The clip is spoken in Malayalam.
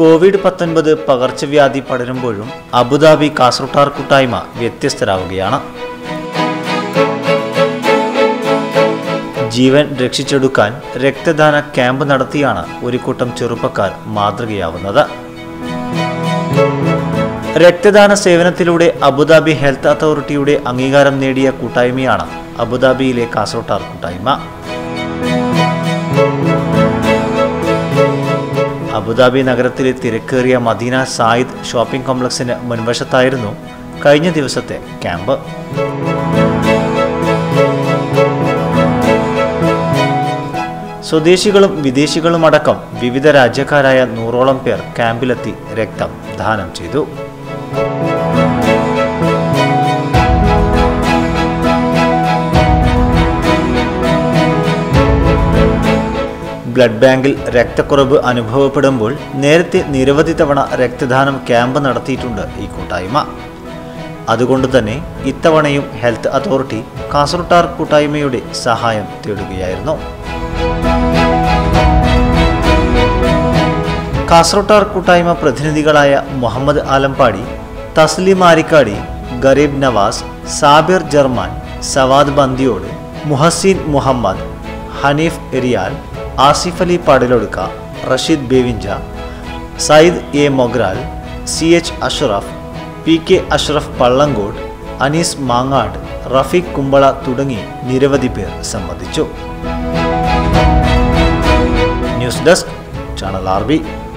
കോവിഡ് പത്തൊൻപത് പകർച്ചവ്യാധി പടരുമ്പോഴും അബുദാബി കാസർട്ടാർ കൂട്ടായ്മ വ്യത്യസ്തരാവുകയാണ് ജീവൻ രക്ഷിച്ചെടുക്കാൻ രക്തദാന ക്യാമ്പ് നടത്തിയാണ് ഒരു കൂട്ടം ചെറുപ്പക്കാർ മാതൃകയാവുന്നത് രക്തദാന സേവനത്തിലൂടെ അബുദാബി ഹെൽത്ത് അതോറിറ്റിയുടെ അംഗീകാരം നേടിയ കൂട്ടായ്മയാണ് അബുദാബിയിലെ കാസർട്ടാർ കൂട്ടായ്മ അബുദാബി നഗരത്തിലെ തിരക്കേറിയ മദീന സായിദ് ഷോപ്പിംഗ് കോംപ്ലക്സിന് മുൻവശത്തായിരുന്നു കഴിഞ്ഞ ദിവസത്തെ ക്യാമ്പ് സ്വദേശികളും വിദേശികളുമടക്കം വിവിധ രാജ്യക്കാരായ നൂറോളം പേർ ക്യാമ്പിലെത്തി രക്തം ദാനം ചെയ്തു ബ്ലഡ് ബാങ്കിൽ രക്തക്കുറവ് അനുഭവപ്പെടുമ്പോൾ നേരത്തെ നിരവധി തവണ രക്തദാനം ക്യാമ്പ് നടത്തിയിട്ടുണ്ട് ഈ കൂട്ടായ്മ അതുകൊണ്ട് തന്നെ ഇത്തവണയും ഹെൽത്ത് അതോറിറ്റി കാസർട്ടാർ കൂട്ടായ്മയുടെ സഹായം തേടുകയായിരുന്നു കാസർട്ടാർ കൂട്ടായ്മ പ്രതിനിധികളായ മുഹമ്മദ് ആലമ്പാടി തസ്ലിം ആരിക്കാടി ഗരീബ് നവാസ് സാബിർ ജർമാൻ സവാദ് ബന്ദിയോട് മുഹസീൻ മുഹമ്മദ് ഹനീഫ് എരിയാൽ ആസിഫ് അലി പാടിലൊടുക്ക Rasheed Bevinje Sayyid A Mogral C H Ashraf P K Ashraf Pallangod Anees Mangad Rafeeq Kumbla തുടങ്ങി നിരവധി പേർ സംബന്ധിച്ചു news desk channel R B